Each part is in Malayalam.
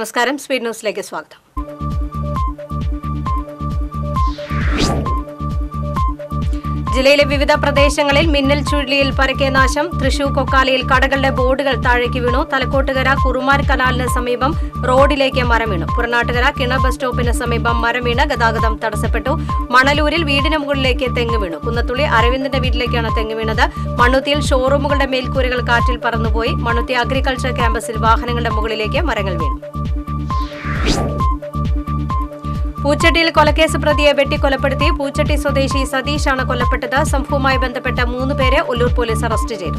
നമസ്കാരം സ്പീഡ് ന്യൂസിലേക്ക് സ്വാഗതം ജില്ലയിലെ വിവിധ പ്രദേശങ്ങളിൽ മിന്നൽ ചുഴലിയിൽ പരക്കെ നാശം തൃശൂർ കൊക്കാലയിൽ കടകളുടെ ബോർഡുകൾ താഴേക്ക് വീണു തലക്കോട്ടുകര കുറുമാൻ കനാലിന് സമീപം റോഡിലേക്ക് മരം വീണു പുറനാട്ടുകര കിണർ ബസ് സ്റ്റോപ്പിന് സമീപം മരം വീണ് ഗതാഗതം തടസ്സപ്പെട്ടു മണലൂരിൽ വീടിന് മുകളിലേക്ക് തെങ്ങ് വീണു കുന്നത്തുള്ളി അരവിന്ദന്റെ വീട്ടിലേക്കാണ് തെങ്ങ് വീണത് മണ്ണുത്തിയിൽ ഷോറൂമുകളുടെ മേൽക്കൂരകൾ കാറ്റിൽ പറന്നുപോയി മണ്ണുത്തി അഗ്രികൾച്ചർ ക്യാമ്പസിൽ വാഹനങ്ങളുടെ മുകളിലേക്ക് മരങ്ങൾ വീണു പൂച്ചട്ടിയിൽ കൊലക്കേസ് പ്രതിയെ വെട്ടിക്കൊലപ്പെടുത്തി പൂച്ചട്ടി സ്വദേശി സതീഷാണ് കൊല്ലപ്പെട്ടത് സംഭവവുമായി ബന്ധപ്പെട്ട മൂന്ന് പേരെ ഒല്ലൂർ പോലീസ് അറസ്റ്റ് ചെയ്തു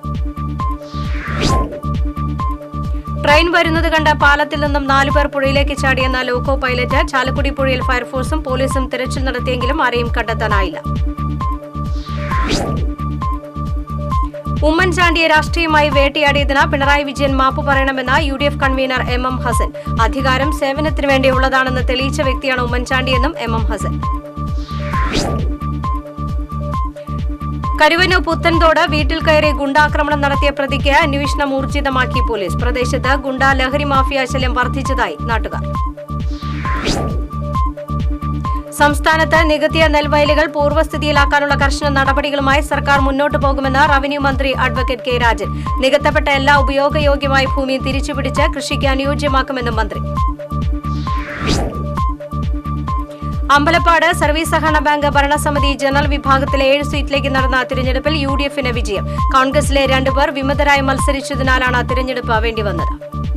ട്രെയിൻ വരുന്നത് കണ്ട പാലത്തിൽ നിന്നും നാലുപേർ പുഴയിലേക്ക് ചാടിയെന്ന ലോക്കോ പൈലറ്റ് ചാലക്കുടി പുഴയിൽ ഫയർഫോഴ്സും പോലീസും തിരച്ചിൽ നടത്തിയെങ്കിലും ആരെയും കണ്ടെത്താനായില്ല ഉമ്മൻചാണ്ടിയെ രാഷ്ട്രീയമായി വേട്ടയാടിയതിന് പിണറായി വിജയൻ മാപ്പ് പറയണമെന്ന U D F convener M M Hassan അധികാരം സേവനത്തിനു വേണ്ടിയുള്ളതാണെന്ന് തെളിയിച്ച വ്യക്തിയാണ് ഉമ്മൻചാണ്ടിയെന്നും എം എം ഹസൻ കരുവന്നൂർ പുത്തൻതോട് വീട്ടിൽ കയറി ഗുണ്ടാക്രമണം നടത്തിയ പ്രതിക്ക് അന്വേഷണം ഊർജിതമാക്കി പോലീസ് പ്രദേശത്ത് ഗുണ്ട ലഹരി മാഫിയ ശല്യം വർദ്ധിച്ചതായി നാട്ടുകാർ സംസ്ഥാനത്ത് നികത്തിയ നെൽവയലുകൾ പൂർവ്വസ്ഥിതിയിലാക്കാനുള്ള കർശന നടപടികളുമായി സർക്കാർ മുന്നോട്ടു പോകുമെന്ന് റവന്യൂ മന്ത്രി അഡ്വക്കേറ്റ് കെ രാജൻ നികത്തപ്പെട്ട എല്ലാ ഉപയോഗയോഗ്യമായ ഭൂമി തിരിച്ചുപിടിച്ച് കൃഷിക്ക് അനുയോജ്യമാക്കുമെന്നും മന്ത്രി അമ്പലപ്പാട് സർവീസ് സഹകരണ ബാങ്ക് ഭരണസമിതി ജനറൽ വിഭാഗത്തിലെ ഏഴ് സീറ്റിലേക്ക് നടന്ന തിരഞ്ഞെടുപ്പിൽ യു ഡി എഫിന് വിജയം കോൺഗ്രസിലെ രണ്ടുപേർ വിമതരായി മത്സരിച്ചതിനാലാണ് തിരഞ്ഞെടുപ്പ് വേണ്ടിവന്നത്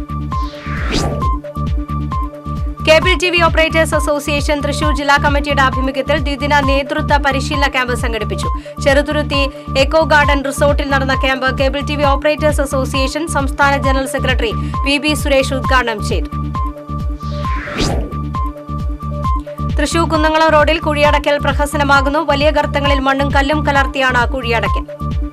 cable T V operators association Thrissur ജില്ലാ കമ്മിറ്റിയുടെ ആഭിമുഖ്യത്തിൽ ദ്വിദിന നേതൃത്വ പരിശീലന ക്യാമ്പ് സംഘടിപ്പിച്ചു ചെറുതുരുത്തി എക്കോ ഗാർഡൻ റിസോർട്ടിൽ നടന്ന camp cable T V operators association സംസ്ഥാന general secretary V B Suresh ഉദ്ഘാടനം ചെയ്തു തൃശൂർ കുന്നംകുളം റോഡിൽ കുഴിയടക്കൽ പ്രഹസനമാകുന്നു വലിയ ഗർത്തങ്ങളിൽ മണ്ണും കല്ലും കലർത്തിയാണ് കുഴിയടക്കൽ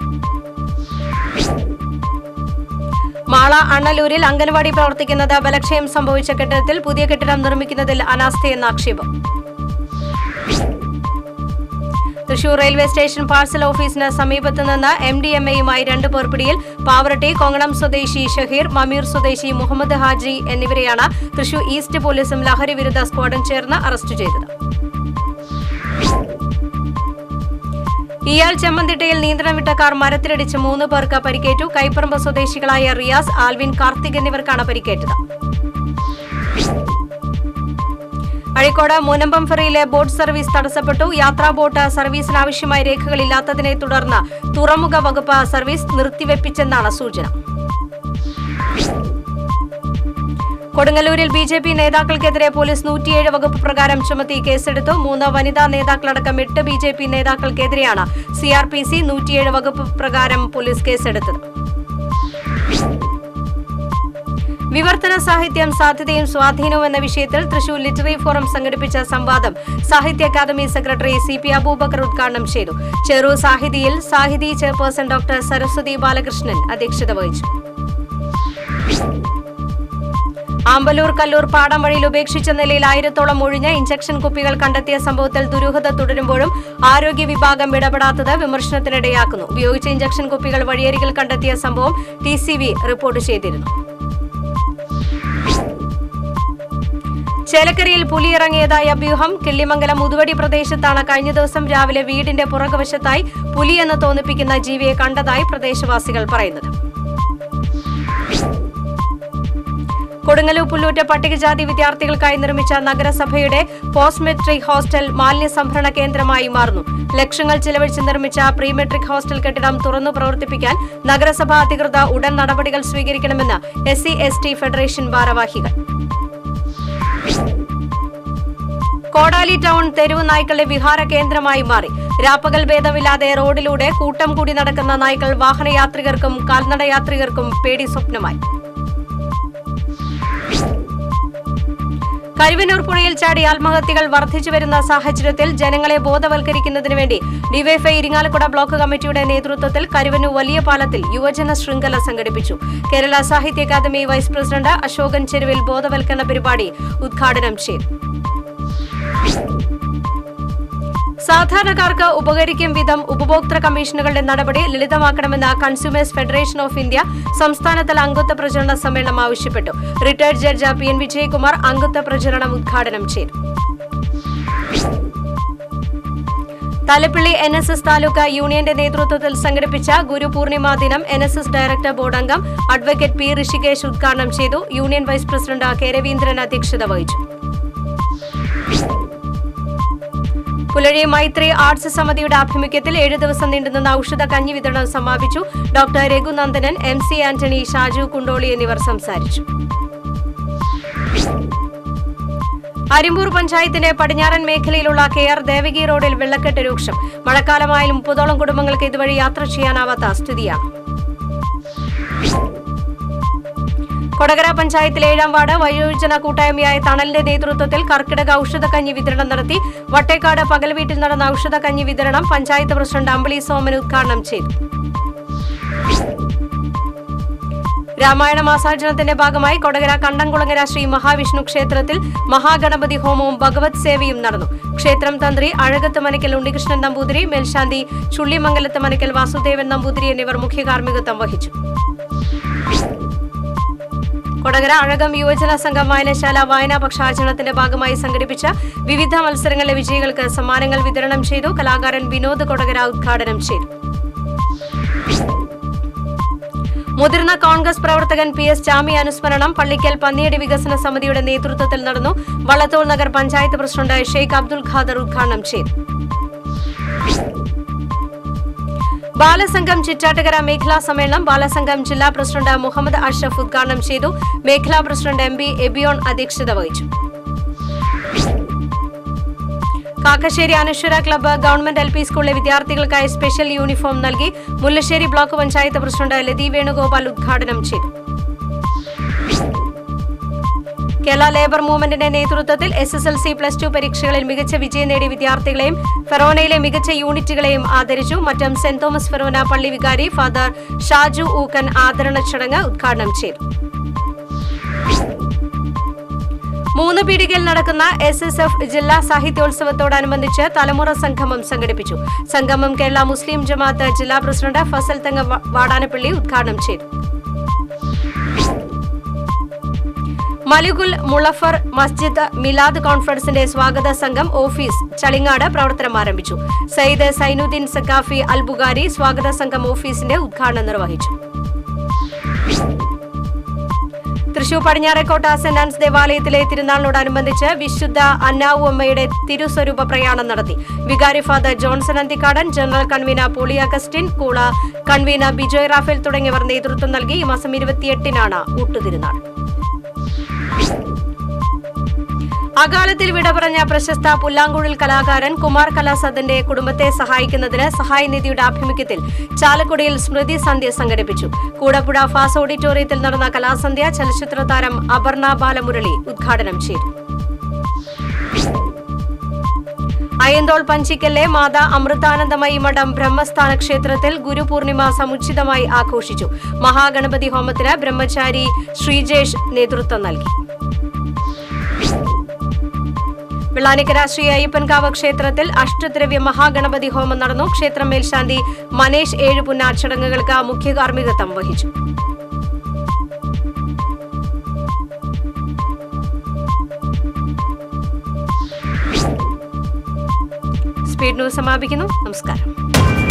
മാള അണ്ണലൂരിൽ അംഗൻവാടി പ്രവർത്തിക്കുന്നത് ബലക്ഷയം സംഭവിച്ച കെട്ടിടത്തിൽ പുതിയ കെട്ടിടം നിർമ്മിക്കുന്നതിൽ അനാസ്ഥയെന്ന ആക്ഷേപം തൃശൂർ റെയിൽവേ സ്റ്റേഷൻ പാഴ്സൽ ഓഫീസിന് സമീപത്ത് നിന്ന് എം ഡി എം എയുമായി രണ്ടുപേർ പിടിയിൽ പാവറട്ടി കോങ്ങണം സ്വദേശി ഷഹീർ മമീർ സ്വദേശി മുഹമ്മദ് ഹാജി എന്നിവരെയാണ് തൃശൂർ ഈസ്റ്റ് പോലീസും ലഹരി വിരുദ്ധ സ്ക്വാഡും ചേർന്ന് അറസ്റ്റ് ചെയ്തത് ഇയാൾ ചെമ്മന്തിട്ടയിൽ നിയന്ത്രണം വിട്ട കാർ മരത്തിലിടിച്ച് മൂന്ന് പേർക്ക് പരിക്കേറ്റു കൈപ്പറമ്പ് സ്വദേശികളായ റിയാസ് ആൽവിൻ കാർത്തിക് എന്നിവർക്കാണ് പരിക്കേറ്റത് അഴീക്കോട് മുനമ്പം ഫെറിയിലെ ബോട്ട് സർവീസ് തടസ്സപ്പെട്ടു യാത്രാ ബോട്ട് സർവീസിനാവശ്യമായ രേഖകളില്ലാത്തതിനെ തുടർന്ന് തുറമുഖ വകുപ്പ് സർവീസ് നിർത്തിവെപ്പിച്ചെന്നാണ് സൂചന കൊടുങ്ങല്ലൂരിൽ ബി ജെ പി നേതാക്കൾക്കെതിരെ പോലീസ് നൂറ്റിയേഴ് വകുപ്പ് പ്രകാരം ചുമത്തി കേസെടുത്തു മൂന്ന് വനിതാ നേതാക്കളടക്കം എട്ട് ബി ജെ പി നേതാക്കൾക്കെതിരെയാണ് സി ആർ പി സി നൂറ്റിയേഴ് വകുപ്പ് പ്രകാരം പോലീസ് കേസെടുത്തത് വിവർത്തന സാഹിത്യം സാധ്യതയും സ്വാധീനവും എന്ന വിഷയത്തിൽ തൃശൂർ ലിറ്റററി ഫോറം സംഘടിപ്പിച്ച സംവാദം Sahitya Akademi secretary C P Abubakar ഉദ്ഘാടനം ചെയ്തു ചെറു സാഹിതിയിൽ സാഹിതി ചെയർപേഴ്സൺ ഡോക്ടർ സരസ്വതി ബാലകൃഷ്ണൻ അധ്യക്ഷത വഹിച്ചു ആമ്പലൂർ കല്ലൂർ പാടം വഴിയിൽ ഉപേക്ഷിച്ച നിലയിൽ ആയിരത്തോളം ഒഴിഞ്ഞ ഇഞ്ചക്ഷൻ കുപ്പികൾ കണ്ടെത്തിയ സംഭവത്തിൽ ദുരൂഹത തുടരുമ്പോഴും ആരോഗ്യ വിഭാഗം ഇടപെടാത്തത് വിമർശനത്തിനിടയാക്കുന്നു ഉപയോഗിച്ച ഇഞ്ചക്ഷൻ കുപ്പികൾ വഴിയരികിൽ കണ്ടെത്തിയ സംഭവം ടി സി വി റിപ്പോർട്ട് ചെയ്തിരുന്നു ചേലക്കരയിൽ പുലിയിറങ്ങിയതായി അഭ്യൂഹം കിള്ളിമംഗലം മുതുവടി പ്രദേശത്താണ് കഴിഞ്ഞ ദിവസം രാവിലെ വീടിന്റെ പുറകുവശത്തായി പുലിയെന്ന് തോന്നിപ്പിക്കുന്ന ജീവിയെ കണ്ടതായി പ്രദേശവാസികൾ പറയുന്നത് കൊടുങ്ങല്ലൂർ പുല്ലൂറ്റ പട്ടികജാതി വിദ്യാർത്ഥികൾക്കായി നിർമ്മിച്ച നഗരസഭയുടെ പോസ്റ്റ് മെട്രിക് ഹോസ്റ്റൽ മാലിന്യ സംഭരണ കേന്ദ്രമായി മാറുന്നു ലക്ഷങ്ങൾ ചിലവഴിച്ച് നിർമ്മിച്ച പ്രീ മെട്രിക് ഹോസ്റ്റൽ കെട്ടിടം തുറന്നു പ്രവർത്തിപ്പിക്കാൻ നഗരസഭാ അധികൃതർ ഉടൻ നടപടികൾ സ്വീകരിക്കണമെന്ന് S C S T federation ഭാരവാഹികൾ കോടാലി ടൗൺ തെരുവ് നായ്ക്കളുടെ വിഹാര കേന്ദ്രമായി മാറി രാപ്പകൽ ഭേദമില്ലാതെ റോഡിലൂടെ കൂട്ടം കൂടി നടക്കുന്ന നായ്ക്കൾ വാഹനയാത്രികർക്കും കാൽനടയാത്രികർക്കും പേടി സ്വപ്നമായി കരുവന്നൂർ പുഴയിൽ ചാടി ആത്മഹത്യകൾ വർദ്ധിച്ചു വരുന്ന സാഹചര്യത്തിൽ ജനങ്ങളെ ബോധവൽക്കരിക്കുന്നതിന് വേണ്ടി ഡിവൈഎഫ്ഐ ഇരിങ്ങാലക്കുട ബ്ലോക്ക് കമ്മിറ്റിയുടെ നേതൃത്വത്തിൽ കരുവന്നൂർ വലിയ പാലത്തിൽ യുവജന ശൃംഖല സംഘടിപ്പിച്ചു കേരള സാഹിത്യ അക്കാദമി വൈസ് പ്രസിഡന്റ് അശോകൻ ചെരുവിൽ ബോധവൽക്കരണ പരിപാടി ഉദ്ഘാടനം ചെയ്തു സാധാരണക്കാർക്ക് ഉപകരിക്കും വിധം ഉപഭോക്തൃ കമ്മീഷനുകളുടെ നടപടി ലളിതമാക്കണമെന്ന് കൺസ്യൂമേഴ്സ് ഫെഡറേഷൻ ഓഫ് ഇന്ത്യ സംസ്ഥാനതല അംഗത്വ പ്രചരണ സമ്മേളനം ആവശ്യപ്പെട്ടു retired judge P N Vijayakumar അംഗത്വ പ്രചരണം ഉദ്ഘാടനം ചെയ്തു Thalappilly N S S taluk യൂണിയന്റെ നേതൃത്വത്തിൽ സംഘടിപ്പിച്ച ഗുരു പൂർണിമ ദിനം N S S director board അംഗം അഡ്വക്കേറ്റ് പി ഋഷികേശ് ഉദ്ഘാടനം ചെയ്തു union vice president K Raveendran അധ്യക്ഷത വഹിച്ചു പുലഴി മൈത്രി ആർട്സ് സമിതിയുടെ ആഭിമുഖ്യത്തിൽ ഏഴ് ദിവസം നീണ്ടുനിന്ന ഔഷധ കഞ്ഞി വിതരണം സമാപിച്ചു doctor Raghunandanan M C Antony Shaju Kundoli എന്നിവർ സംസാരിച്ചു അരിമ്പൂർ പഞ്ചായത്തിന്റെ പടിഞ്ഞാറൻ മേഖലയിലുള്ള കെ ആർ ദേവകി റോഡിൽ വെള്ളക്കെട്ട് രൂക്ഷം മഴക്കാലമായാലും മുപ്പതോളം കുടുംബങ്ങൾക്ക് ഇതുവഴി യാത്ര ചെയ്യാനാവാത്ത സ്ഥിതിയാണ് കൊടകര പഞ്ചായത്തിലെ ഏഴാം വാർഡ് വയോജന കൂട്ടായ്മയായ തണലിന്റെ നേതൃത്വത്തിൽ കർക്കിടക ഔഷധക്കഞ്ഞി വിതരണം നടത്തി വട്ടേക്കാട് പകൽ വീട്ടിൽ നടന്ന ഔഷധക്കഞ്ഞി വിതരണം പഞ്ചായത്ത് പ്രസിഡന്റ് അമ്പിളി സോമൻ ഉദ്ഘാടനം ചെയ്തു രാമായണ മാസാചരണത്തിന്റെ ഭാഗമായി കൊടകര കണ്ടംകുളങ്ങര ശ്രീ മഹാവിഷ്ണു ക്ഷേത്രത്തിൽ മഹാഗണപതി ഹോമവും ഭഗവത് സേവയും നടന്നു ക്ഷേത്രം തന്ത്രി അഴകത്ത് മനക്കൽ ഉണ്ണികൃഷ്ണൻ നമ്പൂതിരി മേൽശാന്തി ചുള്ളിമംഗലത്ത് മനക്കൽ വാസുദേവൻ നമ്പൂതിരി എന്നിവർ മുഖ്യ കാർമ്മികത്വം വഹിച്ചു കൊടകര അഴകം യുവജന സംഘം വായനശാല വായനാ പക്ഷാചരണത്തിന്റെ ഭാഗമായി സംഘടിപ്പിച്ച വിവിധ മത്സരങ്ങളിലെ വിജയികൾക്ക് സമ്മാനങ്ങൾ വിതരണം ചെയ്തു കലാകാരൻ വിനോദ് കൊടകര ഉദ്ഘാടനം ചെയ്തു മുതിർന്ന കോൺഗ്രസ് പ്രവർത്തകൻ പി എസ് ചാമി അനുസ്മരണം പള്ളിക്കൽ പന്നിയടി വികസന സമിതിയുടെ നേതൃത്വത്തിൽ നടന്നു വള്ളത്തോൾ നഗർ പഞ്ചായത്ത് പ്രസിഡന്റ് ഷെയ്ഖ് അബ്ദുൽ ഖാദർ ഉദ്ഘാടനം ചെയ്തു ബാലസംഘം ചിറ്റാട്ടുകര മേഖലാ സമ്മേളനം ബാലസംഘം ജില്ലാ പ്രസിഡന്റ് മുഹമ്മദ് അഷ്റഫ് ഉദ്ഘാടനം ചെയ്തു മേഖലാ പ്രസിഡന്റ് എം ബി എബിയോൺ അധ്യക്ഷത വഹിച്ചു Kakkassery Anaswara club government L P സ്കൂളിലെ വിദ്യാർത്ഥികൾക്കായി സ്പെഷ്യൽ യൂണിഫോം നൽകി മുല്ലശ്ശേരി ബ്ലോക്ക് പഞ്ചായത്ത് പ്രസിഡന്റ് ലതി വേണുഗോപാൽ ഉദ്ഘാടനം ചെയ്തു കേരള ലേബർ മൂവ്മെന്റിന്റെ നേതൃത്വത്തിൽ S S L C plus two പരീക്ഷകളിൽ മികച്ച വിജയം നേടിയ വിദ്യാർത്ഥികളെയും ഫെറോനയിലെ മികച്ച യൂണിറ്റുകളെയും ആദരിച്ചു മറ്റം സെന്റ് തോമസ് ഫെറോന പള്ളി വികാരി ഫാദർ ഷാജു ഊക്കൻ ആദരണ ചടങ്ങ് ഉദ്ഘാടനം ചെയ്തു മൂന്ന് പീടികയിൽ നടക്കുന്ന എസ് എസ് എഫ് ജില്ലാ സാഹിത്യോത്സവത്തോടനുബന്ധിച്ച് തലമുറ സംഗമം സംഘടിപ്പിച്ചു സംഗമം കേരള മുസ്ലിം ജമാഅത്ത് ജില്ലാ പ്രസിഡന്റ് ഫസൽ തങ്ങ വ- വാടാനപ്പള്ളി ഉദ്ഘാടനം ചെയ്തു മലുകുൽ മുളഫർ മസ്ജിദ് മിലാദ് കോൺഫറൻസിന്റെ സ്വാഗത സംഘം ഓഫീസ് ചളിങ്ങാട് പ്രവർത്തനം ആരംഭിച്ചു സയ്യിദ് സൈനുദ്ദീൻ സക്കാഫി അൽ ബുഗാരി സ്വാഗത സംഘം ഓഫീസിന്റെ ഉദ്ഘാടനം നിർവഹിച്ചു തൃശൂർ പടിഞ്ഞാറേക്കോട്ട സെന്റ് ആൻസ് ദേവാലയത്തിലെ തിരുനാളിനോടനുബന്ധിച്ച് വിശുദ്ധ അന്നാവു അമ്മയുടെ തിരുസ്വരൂപ പ്രയാണം നടത്തി വികാരി father Johnson Anthikkadan general convener Poly Augustine കൂള കൺവീനർ ബിജോയ് റാഫേൽ തുടങ്ങിയവർ നേതൃത്വം നൽകി ഈ മാസം ഇരുപത്തിയെട്ടിനാണ് ഊട്ടുതിരുനാൾ അകാലത്തിൽ വിട പറഞ്ഞ പ്രശസ്ത പുല്ലാങ്കുഴൽ കലാകാരൻ കുമാർ കലാസദന്റെ കുടുംബത്തെ സഹായിക്കുന്നതിന് സഹായ നിധിയുടെ ആഭിമുഖ്യത്തിൽ ചാലക്കുടിയിൽ സ്മൃതി സന്ധ്യ സംഘടിപ്പിച്ചു കൂടപ്പുഴ ഫാസ് ഓഡിറ്റോറിയത്തിൽ നടന്ന കലാസന്ധ്യ ചലച്ചിത്ര താരം അപർണ ബാലമുരളി ഉദ്ഘാടനം ചെയ്തു അയ്യന്തോൾ പഞ്ചിക്കലിലെ മാതാ അമൃതാനന്ദമയി മഠം ബ്രഹ്മസ്ഥാന ക്ഷേത്രത്തിൽ ഗുരുപൂർണിമ സമുചിതമായി ആഘോഷിച്ചു മഹാഗണപതി ഹോമത്തിന് ബ്രഹ്മചാരി ശ്രീജേഷ് നേതൃത്വം നൽകി വെള്ളാനിക്കര ശ്രീ അയ്യപ്പൻകാവ് ക്ഷേത്രത്തിൽ അഷ്ടദ്രവ്യ മഹാഗണപതി ഹോമം നടന്നു ക്ഷേത്രം മേൽശാന്തി മനേഷ് ഏഴുപുന്നാർ ചടങ്ങുകൾക്ക് മുഖ്യ കാർമ്മികത്വം വഹിച്ചു സ്പീഡ് ന്യൂസ് സമാപിക്കുന്നു നമസ്കാരം